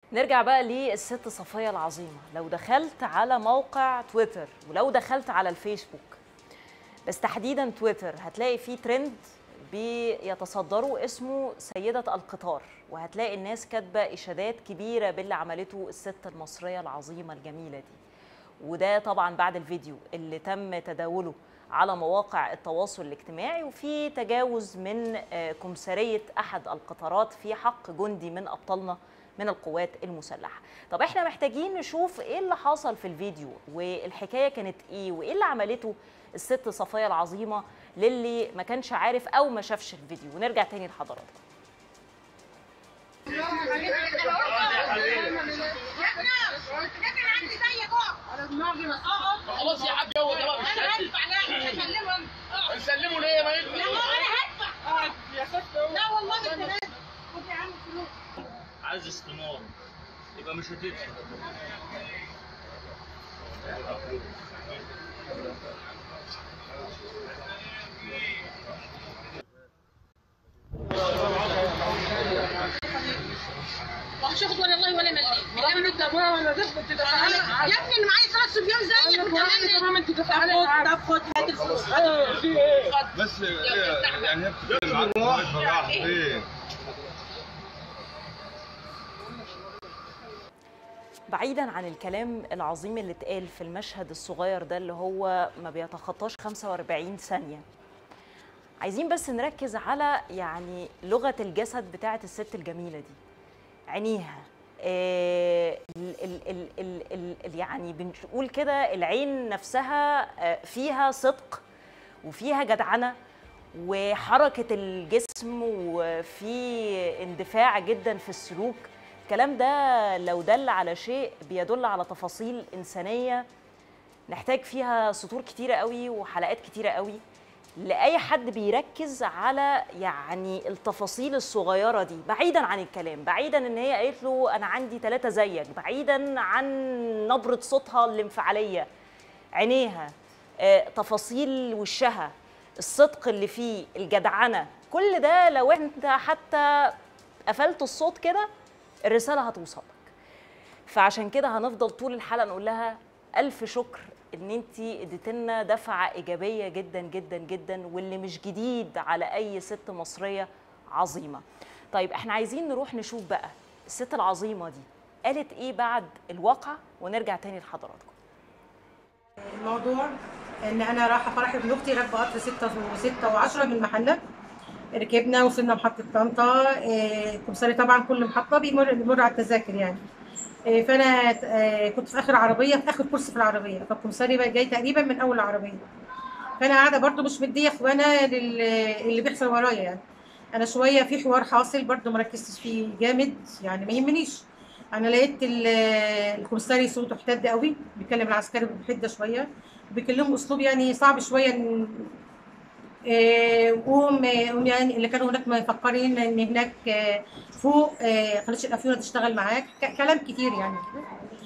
نرجع بقى للست صفية العظيمة لو دخلت على موقع تويتر ولو دخلت على الفيسبوك بس تحديدا تويتر هتلاقي فيه ترند بيتصدروا اسمه سيدة القطار وهتلاقي الناس كاتبة إشادات كبيرة باللي عملته الست المصرية العظيمة الجميلة دي وده طبعا بعد الفيديو اللي تم تداوله على مواقع التواصل الاجتماعي وفي تجاوز من آه، كمثرية أحد القطارات في حق جندي من أبطالنا من القوات المسلحة طب احنا محتاجين نشوف ايه اللي حصل في الفيديو والحكاية كانت ايه وايه اللي عملته الست صفية العظيمة للي ما كانش عارف او ما شافش الفيديو ونرجع تاني لحضراتكم خلاص يا حاج هو ده بقى مش نسلمه ليه ما يدفع عايز استمارة يبقى مش هتدفع مش هاخد ولا الله ولا مليم انما انت تمام انا دفعت تدفع يا ابني انا معايا ثلاث صبيان زيك تمام انت دفع طب خد هات الفلوس بس يعني هي بتتكلم عنه بالراحه ايه بعيدا عن الكلام العظيم اللي اتقال في المشهد الصغير ده اللي هو ما بيتخطاش 45 ثانية عايزين بس نركز على يعني لغة الجسد بتاعة الست الجميلة دي عينيها آه، ال ال ال ال ال ال يعني بنقول كده العين نفسها آه، فيها صدق وفيها جدعنة وحركة الجسم وفي اندفاع جدا في السلوك الكلام ده لو دل على شيء بيدل على تفاصيل إنسانية نحتاج فيها سطور كتيرة قوي وحلقات كتيرة قوي لأي حد بيركز على يعني التفاصيل الصغيرة دي بعيدا عن الكلام بعيدا ان هي قالت له انا عندي ثلاثة زيك بعيدا عن نبرة صوتها الانفعالية عينيها آه، تفاصيل وشها الصدق اللي فيه الجدعنة كل ده لو انت حتى قفلت الصوت كده الرسالة هتوصلك فعشان كده هنفضل طول الحلقه نقول لها الف شكر ان انت اديت لنا دفعه ايجابيه جدا جدا جدا واللي مش جديد على اي ست مصريه عظيمه طيب احنا عايزين نروح نشوف بقى الست العظيمه دي قالت ايه بعد الواقعه ونرجع تاني لحضراتكم الموضوع ان انا رايحه فرح ابن اختي راكبه قطر 6 و6 و10 من المحله ركبنا وصلنا محطه طنطا إيه، الكمساري طبعا كل محطه بيمر بيمر على التذاكر يعني إيه، فانا آه، كنت في اخر عربيه في اخر كرسي في العربيه فالكمساري بقى جاي تقريبا من اول العربيه فانا قاعده برضو مش مديه اخوانا لل- اللي بيحصل ورايا يعني انا شويه في حوار حاصل برضو مركزتش فيه جامد يعني ما يهمنيش انا لقيت ال- الكمساري صوته احتد قوي بيكلم العسكري بحده شويه بيكلمه اسلوب يعني صعب شويه إن- آه، وهم آه، هم يعني اللي كانوا هناك مفكرين ان هناك آه، فوق آه، خليش الافيونه تشتغل معاك ك- كلام كتير يعني كده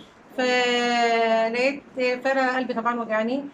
فلقيت فانا قلبي طبعا وجعني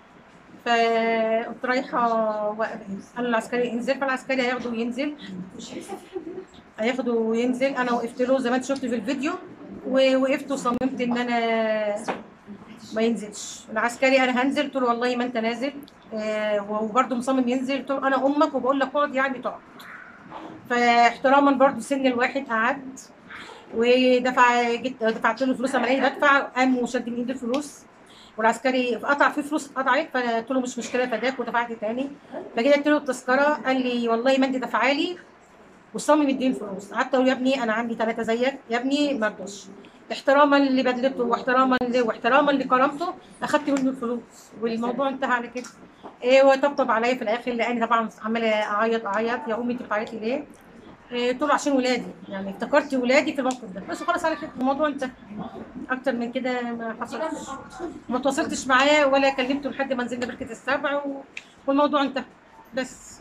فقمت رايحه وقف- قال العسكري انزل فالعسكري هياخده وينزل هياخده وينزل انا وقفت له زي ما انت شفت في الفيديو ووقفت وصممت ان انا ما ينزلش العسكري انا هنزل قلت له والله ما انت نازل آه وبرده مصمم ينزل قلت له انا امك وبقول لك اقعد يعني تقعد فاحتراما برده سن الواحد قعد ودفع جيت دفعت له فلوس لما لقيت بدفع قام وشد من ايدي الفلوس والعسكري قطع في فلوس اتقطعت فانا قلت له مش مشكله فداك ودفعت تاني فجيت اديت له التذكره قال لي والله ما انت دافعه لي وصمم يديني فلوس قعدت اقول يا ابني انا عندي ثلاثه زيك يا ابني ما رضاش احتراما لبدلته واحتراما ل- واحتراما لكرامته اخدت منه الفلوس والموضوع انتهى على كده ايه وطبطب عليا في الاخر لاني طبعا عماله اعيط اعيط يا امي انت بتعيطي ليه؟ إيه قلت له عشان ولادي يعني افتكرت ولادي في الموقف ده بس خلاص على كده الموضوع انتهى اكتر من كده ما حصلش ما تواصلتش معاه ولا كلمته لحد ما نزلنا بركه السبع و... والموضوع انتهى بس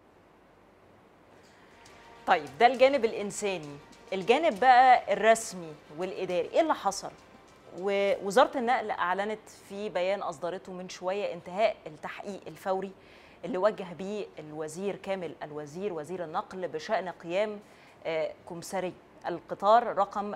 طيب ده الجانب الإنساني الجانب بقى الرسمي والإداري إيه اللي حصل؟ ووزارة النقل أعلنت في بيان أصدرته من شوية انتهاء التحقيق الفوري اللي وجه به الوزير كامل الوزير وزير النقل بشأن قيام آه، كمساري القطار رقم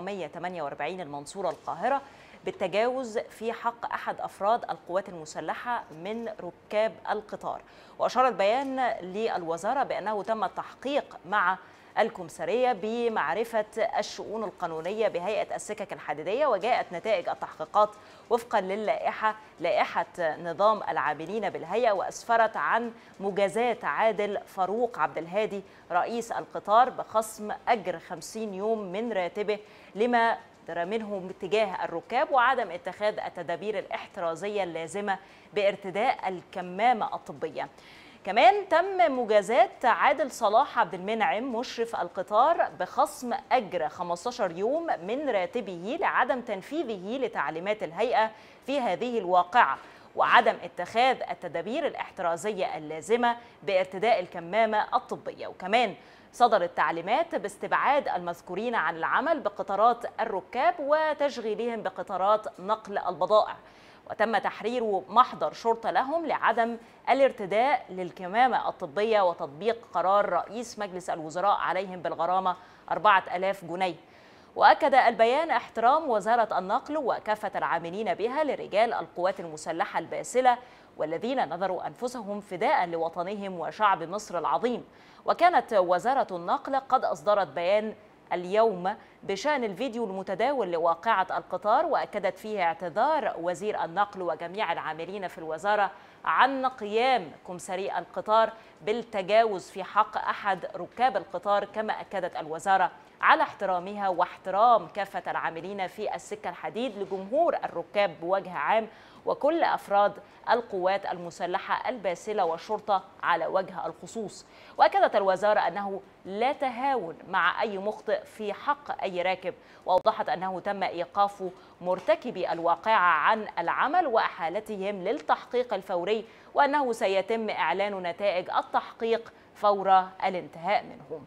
948 المنصورة القاهرة بالتجاوز في حق أحد أفراد القوات المسلحة من ركاب القطار وأشار البيان للوزارة بأنه تم التحقيق مع الكمسارية بمعرفة الشؤون القانونية بهيئة السكك الحديدية وجاءت نتائج التحقيقات وفقا للائحة لائحة نظام العاملين بالهيئة وأسفرت عن مجازاة عادل فاروق عبد الهادي رئيس القطار بخصم أجر 50 يوم من راتبه لما صدر منه اتجاه الركاب وعدم اتخاذ التدابير الاحترازية اللازمة بارتداء الكمامة الطبية كمان تم مجازاة عادل صلاح عبد المنعم مشرف القطار بخصم أجر 15 يوم من راتبه لعدم تنفيذه لتعليمات الهيئة في هذه الواقعة وعدم اتخاذ التدابير الاحترازية اللازمة بارتداء الكمامة الطبية وكمان صدرت تعليمات باستبعاد المذكورين عن العمل بقطارات الركاب وتشغيلهم بقطارات نقل البضائع وتم تحرير محضر شرطة لهم لعدم الارتداء للكمامة الطبية وتطبيق قرار رئيس مجلس الوزراء عليهم بالغرامة 4000 جنيه وأكد البيان احترام وزارة النقل وكافة العاملين بها لرجال القوات المسلحة الباسلة والذين نذروا أنفسهم فداء لوطنهم وشعب مصر العظيم وكانت وزارة النقل قد أصدرت بيان اليوم بشأن الفيديو المتداول لواقعة القطار وأكدت فيه اعتذار وزير النقل وجميع العاملين في الوزارة عن قيام كمساري القطار بالتجاوز في حق أحد ركاب القطار كما أكدت الوزارة على احترامها واحترام كافة العاملين في السكة الحديد لجمهور الركاب بوجه عام وكل أفراد القوات المسلحة الباسلة والشرطة على وجه الخصوص وأكدت الوزارة أنه لا تهاون مع أي مخطئ في حق أي راكب وأوضحت أنه تم إيقاف مرتكبي الواقعة عن العمل وأحالتهم للتحقيق الفوري وأنه سيتم إعلان نتائج التحقيق فور الانتهاء منهم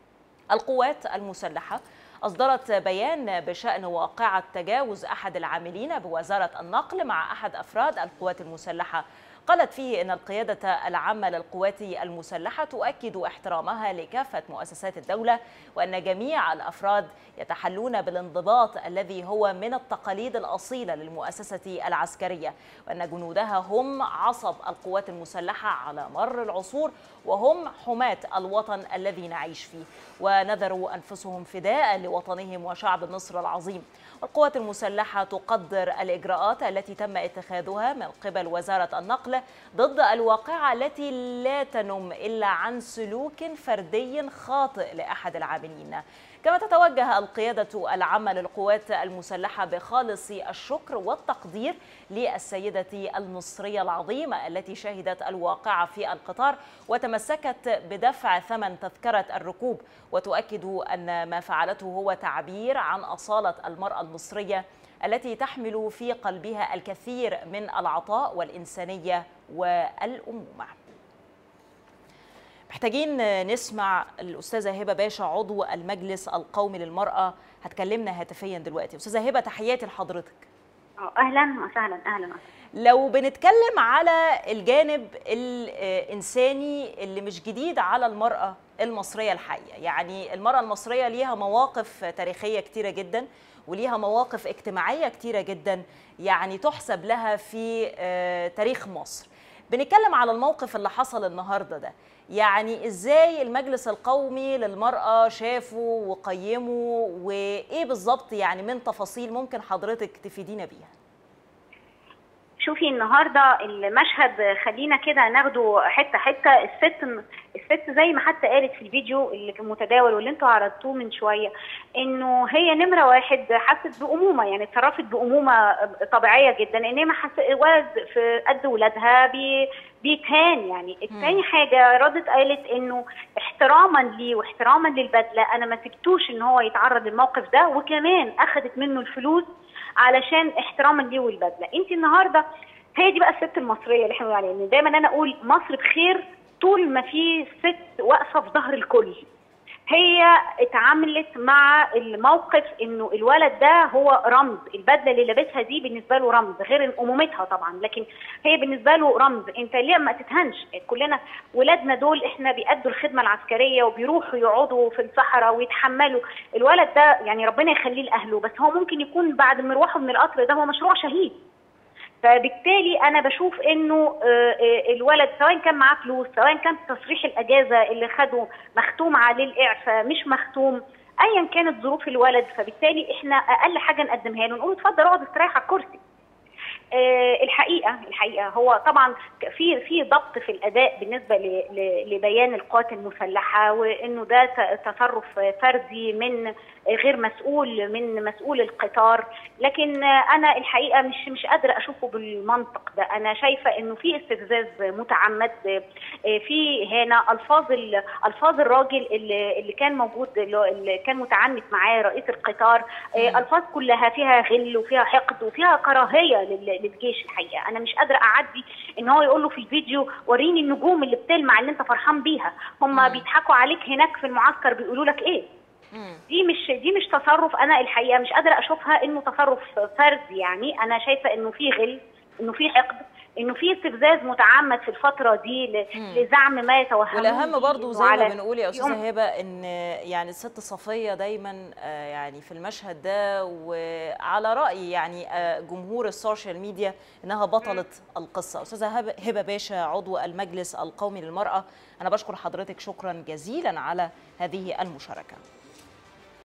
القوات المسلحة أصدرت بيان بشأن واقعة تجاوز أحد العاملين بوزارة النقل مع أحد أفراد القوات المسلحة قالت فيه إن القيادة العامة للقوات المسلحة تؤكد احترامها لكافة مؤسسات الدولة وأن جميع الأفراد يتحلون بالانضباط الذي هو من التقاليد الأصيلة للمؤسسة العسكرية وأن جنودها هم عصب القوات المسلحة على مر العصور وهم حماة الوطن الذي نعيش فيه ونذروا أنفسهم فداء لوطنهم وشعب مصر العظيم القوات المسلحة تقدر الإجراءات التي تم اتخاذها من قبل وزارة النقل ضد الواقعة التي لا تنم إلا عن سلوك فردي خاطئ لأحد العاملين كما تتوجه القيادة العامة للقوات المسلحة بخالص الشكر والتقدير للسيدة المصرية العظيمة التي شهدت الواقعة في القطار وتمسكت بدفع ثمن تذكرة الركوب وتؤكد أن ما فعلته هو تعبير عن أصالة المرأة المصرية التي تحمل في قلبها الكثير من العطاء والإنسانية والأمومة محتاجين نسمع الأستاذة هبة باشا عضو المجلس القومي للمرأة هتكلمنا هاتفيا دلوقتي أستاذة هبة تحياتي لحضرتك اهلا وسهلا اهلا لو بنتكلم على الجانب الإنساني اللي مش جديد على المرأة المصرية الحقيقة يعني المرأة المصرية ليها مواقف تاريخية كتيرة جدا وليها مواقف اجتماعية كتيرة جدا يعني تحسب لها في تاريخ مصر بنتكلم على الموقف اللي حصل النهاردة ده يعني ازاي المجلس القومي للمرأة شافه وقيمه وايه بالظبط يعني من تفاصيل ممكن حضرتك تفيدينا بيها شوفي النهارده المشهد خلينا كده ناخده حته حته الست الست زي ما حتى قالت في الفيديو اللي كان متداول واللي انتوا عرضتوه من شويه انه هي نمره واحد حست بامومه يعني اتصرفت بامومه طبيعيه جدا ان هي ما حس ولد في قد ولادها بي بيتهان يعني الثاني حاجه ردت قالت انه احتراما ليه واحتراما للبدله انا ما سبتوش ان هو يتعرض للموقف ده وكمان اخذت منه الفلوس علشان احتراما ليه والبدله انت النهارده هي دي بقى الست المصريه اللي احنا بنقول عليها ان دايما انا اقول مصر بخير طول ما في ست واقفه في ظهر الكل هي اتعاملت مع الموقف انه الولد ده هو رمز البدله اللي لابسها دي بالنسبه له رمز غير امومتها طبعا لكن هي بالنسبه له رمز انت ليه ما تتهنش كلنا ولادنا دول احنا بيأدوا الخدمه العسكريه وبيروحوا يقعدوا في الصحراء ويتحملوا الولد ده يعني ربنا يخليه لاهله بس هو ممكن يكون بعد مروحه من القطر ده هو مشروع شهيد فبالتالي انا بشوف انه آه، آه، الولد سواء كان معاه فلوس سواء كان تصريح الاجازه اللي خده مختوم عليه الاعفاء مش مختوم ايا كانت ظروف الولد فبالتالي احنا اقل حاجه نقدمها له نقول اتفضل اقعد استريح على الكرسي آه، الحقيقه الحقيقه هو طبعا في في ضبط في الاداء بالنسبه ل- ل- لبيان القوات المسلحه وانه ده ت- تصرف فردي من غير مسؤول من مسؤول القطار لكن آه، انا الحقيقه مش مش قادره اشوفه بالمنطق ده انا شايفه انه في استفزاز متعمد آه، في هنا الفاظ ال- الفاظ الراجل اللي اللي كان موجود اللي اللي كان متعنت معاه رئيس القطار آه، الفاظ كلها فيها غل وفيها حقد وفيها كراهيه لل- للجيش الحقيقه انا مش قادره اعدي ان هو يقول له في الفيديو وريني النجوم اللي بتلمع اللي انت فرحان بيها هم بيضحكوا عليك هناك في المعسكر بيقولوا لك ايه دي مش دي مش تصرف انا الحقيقه مش قادره اشوفها انه تصرف فردي يعني انا شايفه انه في غل انه في حقد انه في استفزاز متعمد في الفتره دي ل- لزعم ما يتوهمون والاهم برضو زي وعلى- ما بنقول يا استاذه يوم- هبه ان يعني الست صفيه دايما آه، يعني في المشهد ده وعلى راي يعني آه، جمهور السوشيال ميديا انها بطله القصه استاذه هبه هبه باشا عضو المجلس القومي للمراه انا بشكر حضرتك شكرا جزيلا على هذه المشاركه